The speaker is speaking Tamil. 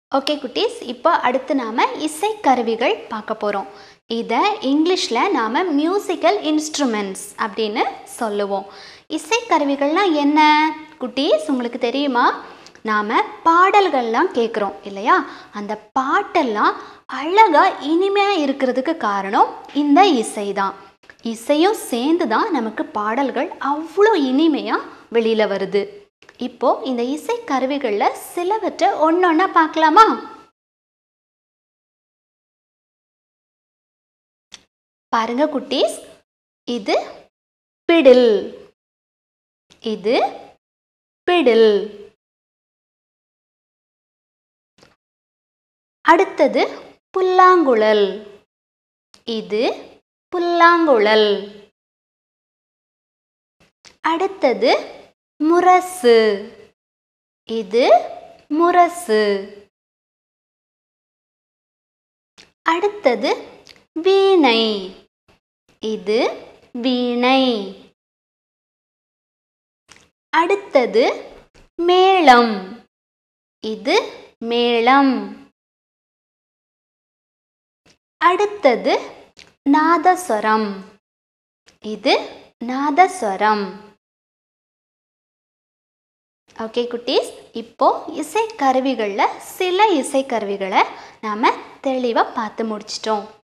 ஓகே குட்டீஸ் இப்போ அடுத்து நாம் இசைக்கருவிகள் பார்க்க போகிறோம் இதை இங்கிலீஷில் நாம் மியூசிக்கல் இன்ஸ்ட்ருமெண்ட்ஸ் அப்படின்னு சொல்லுவோம் இசைக்கருவிகள்லாம் என்ன குட்டீஸ் உங்களுக்கு தெரியுமா நாம் பாடல்கள்லாம் கேட்குறோம் இல்லையா அந்த பாட்டெல்லாம் அழகாக இனிமையாக இருக்கிறதுக்கு காரணம் இந்த இசை தான் இசையும் சேர்ந்து தான் நமக்கு பாடல்கள் அவ்வளோ இனிமையாக வெளியில் வருது இப்போ இந்த இசை கருவிகளில் சிலவற்றை ஒன்றொன்னா பார்க்கலாமா பாருங்க குட்டீஸ் இது பிடில் இது பிடில் அடுத்தது புல்லாங்குழல் இது புல்லாங்குழல் அடுத்தது முரசு இது முரசு அடுத்தது வீணை இது வீணை அடுத்தது மேளம் இது மேளம் அடுத்தது நாதஸ்வரம் இது நாதஸ்வரம் ஓகே குட்டீஸ் இப்போ இசைக்கருவிகளில் சில இசைக்கருவிகளை நாம் தெளிவாக பார்த்து முடிச்சிட்டோம்